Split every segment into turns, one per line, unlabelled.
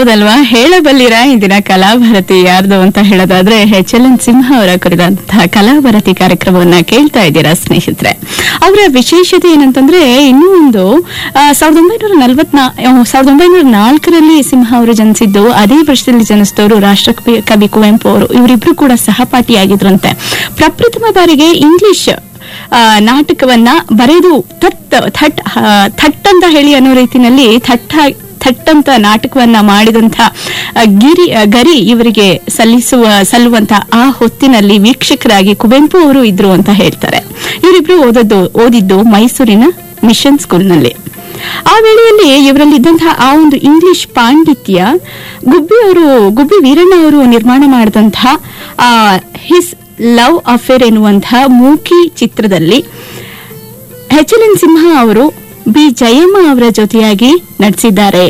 ಹೌದಲ್ವಾ ಹೇಳಬಲ್ಲಿರ ಇಂದಿನ ಕಲಾಭಾರತಿ ಯಾರ್ದು ಅಂತ ಹೇಳೋದಾದ್ರೆ ಎಚ್ ಎಲ್ ಎನ್ ಸಿಂಹ ಅವರ ಕುರಿತಂತಹ ಕಲಾಭಾರತಿ ಕಾರ್ಯಕ್ರಮವನ್ನ ಕೇಳ್ತಾ ಇದ್ದೀರಾ ಸ್ನೇಹಿತರೆ ಅವರ ವಿಶೇಷತೆ ಏನಂತಂದ್ರೆ ಇನ್ನೂ ಒಂದು ಆ, ಸಾವಿರದ ಒಂಬೈನೂರ ನಲವತ್ನಾ ಸಾವಿರದ ಒಂಬೈನೂರ ನಾಲ್ಕರಲ್ಲಿ ಸಿಂಹ ಅವರು ಜನಿಸಿದ್ದು ಅದೇ ವರ್ಷದಲ್ಲಿ ಜನಿಸಿದವರು ರಾಷ್ಟ್ರಕವಿ ಕವಿ ಕುವೆಂಪು ಅವರು ಇವರಿಬ್ರು ಕೂಡ ಸಹಪಾಠಿಯಾಗಿದ್ರಂತೆ ಪ್ರಪ್ರಥಮ ಬಾರಿಗೆ ಇಂಗ್ಲಿಷ್ ಆ, ನಾಟಕವನ್ನ ಬರೆದು ಥಟ್ ಥಟ್ ಆ, ಥಟ್ ಅಂತ ಹೇಳಿ ಅನ್ನೋ ರೀತಿನಲ್ಲಿ ಥಟ್ ಥಟ್ ಅಂತ ನಾಟಕವನ್ನ ಮಾಡಿದಂತ ಆ, ಗಿರಿ ಆ, ಗರಿ ಇವರಿಗೆ ಸಲ್ಲಿಸುವ ಸಲ್ಲುವಂತ ಆ ಹೊತ್ತಿನಲ್ಲಿ ವೀಕ್ಷಕರಾಗಿ ಕುವೆಂಪು ಅವರು ಇದ್ರು ಅಂತ ಹೇಳ್ತಾರೆ ಇವರಿಬ್ರು ಓದದ್ದು ಓದಿದ್ದು ಮೈಸೂರಿನ ಮಿಷನ್ ಸ್ಕೂಲ್ನಲ್ಲಿ ಆ ವೇಳೆಯಲ್ಲಿ ಇವರಲ್ಲಿದ್ದಂತಹ ಆ ಒಂದು ಇಂಗ್ಲಿಷ್ ಪಾಂಡಿತ್ಯ ಗುಬ್ಬಿ ಅವರು ಗುಬ್ಬಿ ವೀರಣ್ಣ ಅವರು ನಿರ್ಮಾಣ ಮಾಡಿದಂತಹ ಆ ಹಿಸ್ ಲವ್ ಅಫೇರ್ ಎನ್ನುವಂತಹ ಮೂಕಿ ಚಿತ್ರದಲ್ಲಿ ಎಚ್ ಎಲ್ ಎನ್ ಸಿಂಹ ಅವರು ಬಿ ಜಯಮ್ಮ ಅವರ ಜೊತೆಯಾಗಿ ನಟಿಸಿದ್ದಾರೆ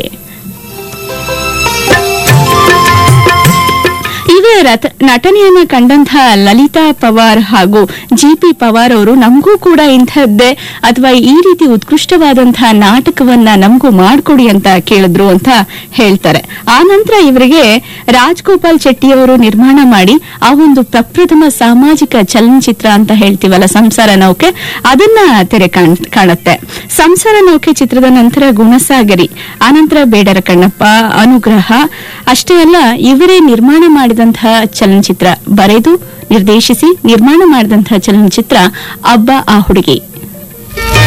ಇವರ ತ- ನಟನೆಯನ್ನ ಕಂಡಂತಹ ಲಲಿತಾ ಪವಾರ್ ಹಾಗೂ ಜಿ ಪಿ ಪವಾರ್ ಅವರು ನಮಗೂ ಕೂಡ ಇಂಥದ್ದೇ ಅಥವಾ ಈ ರೀತಿ ಉತ್ಕೃಷ್ಟವಾದಂತಹ ನಾಟಕವನ್ನ ನಮಗೂ ಮಾಡ್ಕೊಡಿ ಅಂತ ಕೇಳಿದ್ರು ಅಂತ ಹೇಳ್ತಾರೆ ಆ ನಂತರ ಇವರಿಗೆ ರಾಜ್ಗೋಪಾಲ್ ಶೆಟ್ಟಿ ಅವರು ನಿರ್ಮಾಣ ಮಾಡಿ ಆ ಒಂದು ಪ್ರಪ್ರಥಮ ಸಾಮಾಜಿಕ ಚಲನಚಿತ್ರ ಅಂತ ಹೇಳ್ತೀವಲ್ಲ ಸಂಸಾರ ನೌಕೆ ಅದನ್ನ ತೆರೆ ಕಾಣ್- ಕಾಣುತ್ತೆ ಸಂಸಾರ ನೌಕೆ ಚಿತ್ರದ ನಂತರ ಗುಣಸಾಗರಿ ಆನಂತರ ಬೇಡರ ಕಣ್ಣಪ್ಪ ಅನುಗ್ರಹ ಅಷ್ಟೇ ಅಲ್ಲ ಇವರೇ ನಿರ್ಮಾಣ ಮಾಡಿದಂತಹ ಚಲನಚಿತ್ರ ಬರೆದು ನಿರ್ದೇಶಿಸಿ ನಿರ್ಮಾಣ ಮಾಡಿದಂತಹ ಚಲನಚಿತ್ರ ಅಬ್ಬ ಆ ಹುಡುಗಿ